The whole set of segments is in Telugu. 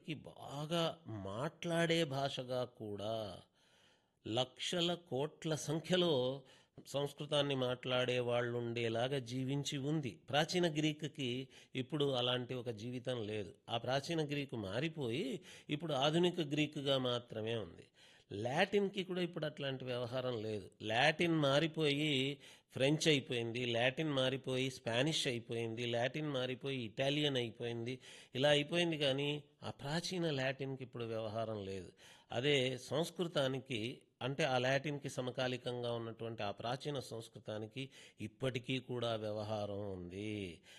ఇప్పటికి బాగా మాట్లాడే భాషగా కూడా లక్షల కోట్ల సంఖ్యలో సంస్కృతాన్ని మాట్లాడే వాళ్ళు ఉండేలాగా జీవించి ఉంది ప్రాచీన గ్రీకుకి ఇప్పుడు అలాంటి ఒక జీవితం లేదు ఆ ప్రాచీన గ్రీకు మారిపోయి ఇప్పుడు ఆధునిక గ్రీకుగా మాత్రమే ఉంది లాటిన్కి కూడా ఇప్పుడు అట్లాంటి వ్యవహారం లేదు లాటిన్ మారిపోయి ఫ్రెంచ్ అయిపోయింది లాటిన్ మారిపోయి స్పానిష్ అయిపోయింది లాటిన్ మారిపోయి ఇటాలియన్ అయిపోయింది ఇలా అయిపోయింది కానీ ఆ ప్రాచీన లాటిన్కి ఇప్పుడు వ్యవహారం లేదు అదే సంస్కృతానికి అంటే ఆ లాటిన్కి సమకాలికంగా ఉన్నటువంటి ఆ ప్రాచీన సంస్కృతానికి ఇప్పటికీ కూడా వ్యవహారం ఉంది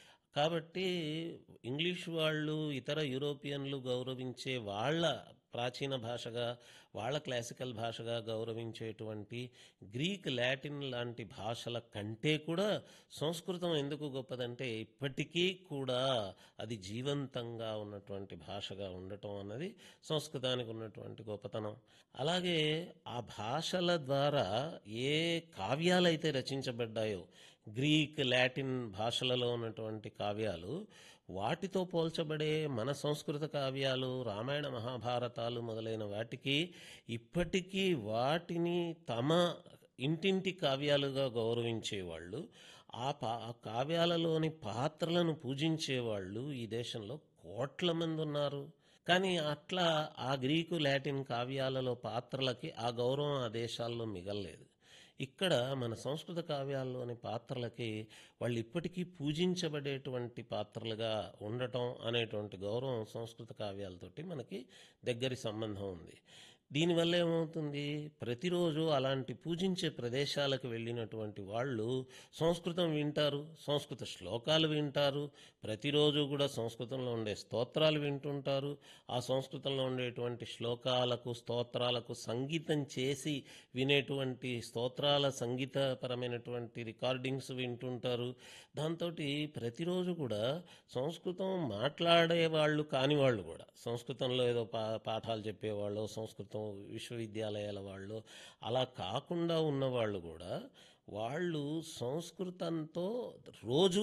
కాబట్టి ఇంగ్లీష్ వాళ్ళు ఇతర యూరోపియన్లు గౌరవించే వాళ్ళ ప్రాచీన భాషగా వాళ్ళ క్లాసికల్ భాషగా గౌరవించేటువంటి గ్రీక్ లాటిన్ లాంటి భాషల కంటే కూడా సంస్కృతం ఎందుకు గొప్పదంటే ఇప్పటికీ కూడా అది జీవంతంగా ఉన్నటువంటి భాషగా ఉండటం అన్నది సంస్కృతానికి ఉన్నటువంటి గొప్పతనం అలాగే ఆ భాషల ద్వారా ఏ కావ్యాలైతే రచించబడ్డాయో గ్రీక్ లాటిన్ భాషలలో ఉన్నటువంటి కావ్యాలు వాటితో పోల్చబడే మన సంస్కృత కావ్యాలు రామాయణ మహాభారతాలు మొదలైన వాటికి ఇప్పటికీ వాటిని తమ ఇంటింటి కావ్యాలుగా గౌరవించేవాళ్ళు ఆ పా ఆ కావ్యాలలోని పాత్రలను పూజించేవాళ్ళు ఈ దేశంలో కోట్ల మంది ఉన్నారు కానీ అట్లా ఆ గ్రీకు లాటిన్ కావ్యాలలో పాత్రలకి ఆ గౌరవం ఆ దేశాల్లో మిగల్లేదు ఇక్కడ మన సంస్కృత కావ్యాల్లోని పాత్రలకి వాళ్ళు ఇప్పటికీ పూజించబడేటువంటి పాత్రలుగా ఉండటం అనేటువంటి గౌరవం సంస్కృత కావ్యాలతోటి మనకి దగ్గరి సంబంధం ఉంది దీనివల్ల ఏమవుతుంది ప్రతిరోజు అలాంటి పూజించే ప్రదేశాలకు వెళ్ళినటువంటి వాళ్ళు సంస్కృతం వింటారు సంస్కృత శ్లోకాలు వింటారు ప్రతిరోజు కూడా సంస్కృతంలో ఉండే స్తోత్రాలు వింటుంటారు ఆ సంస్కృతంలో ఉండేటువంటి శ్లోకాలకు స్తోత్రాలకు సంగీతం చేసి వినేటువంటి స్తోత్రాల సంగీతపరమైనటువంటి రికార్డింగ్స్ వింటుంటారు దాంతో ప్రతిరోజు కూడా సంస్కృతం మాట్లాడే వాళ్ళు కాని వాళ్ళు కూడా సంస్కృతంలో ఏదో పా పాఠాలు చెప్పేవాళ్ళు సంస్కృతం విశ్వవిద్యాలయాల వాళ్ళు అలా కాకుండా ఉన్నవాళ్ళు కూడా వాళ్ళు సంస్కృతంతో రోజు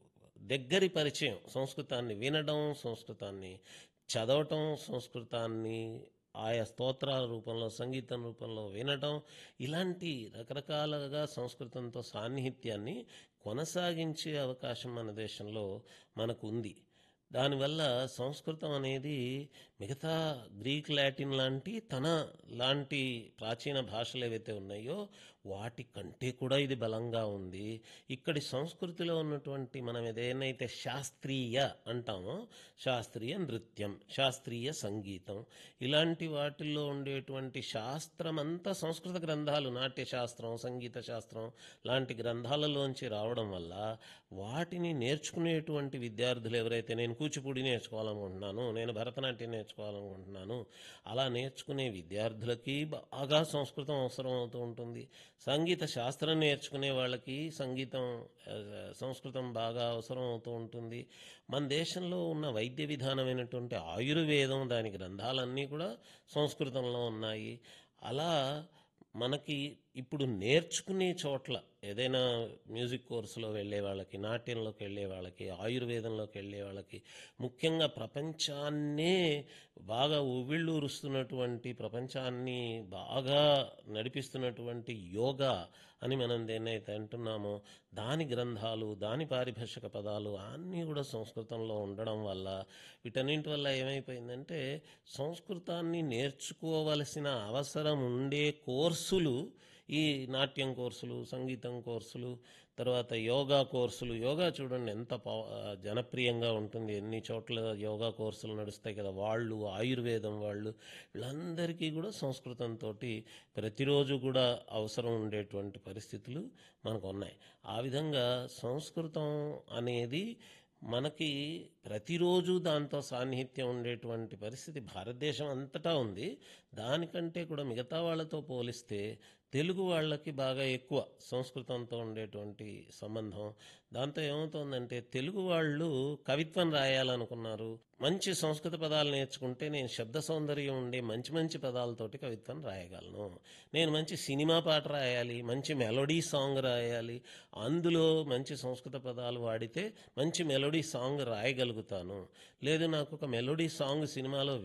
దగ్గరి పరిచయం సంస్కృతాన్ని వినడం సంస్కృతాన్ని చదవటం సంస్కృతాన్ని ఆయా స్తోత్రాల రూపంలో సంగీతం రూపంలో వినటం ఇలాంటి రకరకాలుగా సంస్కృతంతో సాన్నిహిత్యాన్ని కొనసాగించే అవకాశం మన దేశంలో మనకు ఉంది దానివల్ల సంస్కృతం అనేది మిగతా గ్రీక్ లాటిన్ లాంటి తన లాంటి ప్రాచీన భాషలు ఏవైతే ఉన్నాయో వాటి కంటే కూడా ఇది బలంగా ఉంది ఇక్కడి సంస్కృతిలో ఉన్నటువంటి మనం ఏదైతే శాస్త్రీయ అంటామో శాస్త్రీయ నృత్యం శాస్త్రీయ సంగీతం ఇలాంటి వాటిల్లో ఉండేటువంటి శాస్త్రం అంతా సంస్కృత గ్రంథాలు నాట్య శాస్త్రం సంగీత శాస్త్రం లాంటి గ్రంథాలలోంచి రావడం వల్ల వాటిని నేర్చుకునేటువంటి విద్యార్థులు ఎవరైతే నేను కూచిపూడి నేర్చుకోవాలనుకుంటున్నాను నేను భరతనాట్యం నేర్చుకోవాలనుకుంటున్నాను అలా నేర్చుకునే విద్యార్థులకి బాగా సంస్కృతం అవసరం అవుతూ ఉంటుంది సంగీత శాస్త్రం నేర్చుకునే వాళ్ళకి సంగీతం ఆ, సంస్కృతం బాగా అవసరం అవుతూ ఉంటుంది మన దేశంలో ఉన్న వైద్య విధానమైనటువంటి ఆయుర్వేదం దాని గ్రంథాలన్నీ కూడా సంస్కృతంలో ఉన్నాయి అలా మనకి ఇప్పుడు నేర్చుకునే చోట్ల ఏదైనా మ్యూజిక్ కోర్సులో వెళ్ళే వాళ్ళకి నాట్యంలోకి వెళ్ళే వాళ్ళకి ఆయుర్వేదంలోకి వెళ్ళే వాళ్ళకి ముఖ్యంగా ప్రపంచాన్నే బాగా ఉవ్విళ్ళూరుస్తున్నటువంటి ప్రపంచాన్ని బాగా నడిపిస్తున్నటువంటి యోగా అని మనం దేన్నైతే అంటున్నామో దాని గ్రంథాలు దాని పారిభాషిక పదాలు అన్నీ కూడా సంస్కృతంలో ఉండడం వల్ల వీటన్నింటి వల్ల ఏమైపోయిందంటే సంస్కృతాన్ని నేర్చుకోవలసిన అవసరం ఉండే కోర్సులు ఈ నాట్యం కోర్సులు సంగీతం కోర్సులు తర్వాత యోగా కోర్సులు యోగా చూడండి ఎంత పవ- జనప్రియంగా ఉంటుంది ఎన్ని చోట్ల యోగా కోర్సులు నడుస్తాయి కదా వాళ్ళు ఆయుర్వేదం వాళ్ళు వీళ్ళందరికీ కూడా సంస్కృతంతో ప్రతిరోజు కూడా అవసరం ఉండేటువంటి పరిస్థితులు మనకు ఉన్నాయి ఆ విధంగా సంస్కృతం అనేది మనకి ప్రతిరోజు దాంతో సాన్నిహిత్యం ఉండేటువంటి పరిస్థితి భారతదేశం అంతటా ఉంది దానికంటే కూడా మిగతా వాళ్ళతో పోలిస్తే తెలుగు వాళ్ళకి బాగా ఎక్కువ సంస్కృతంతో ఉండేటువంటి సంబంధం దాంతో ఏమవుతోందంటే తెలుగు వాళ్ళు కవిత్వం రాయాలనుకున్నారు మంచి సంస్కృత పదాలు నేర్చుకుంటే నేను శబ్ద సౌందర్యం ఉండే మంచి మంచి పదాలతోటి కవిత్వం రాయగలను నేను మంచి సినిమా పాట రాయాలి మంచి మెలోడీ సాంగ్ రాయాలి అందులో మంచి సంస్కృత పదాలు వాడితే మంచి మెలోడీ సాంగ్ రాయగలుగుతాను లేదు నాకు ఒక మెలోడీ సాంగ్ సినిమాలో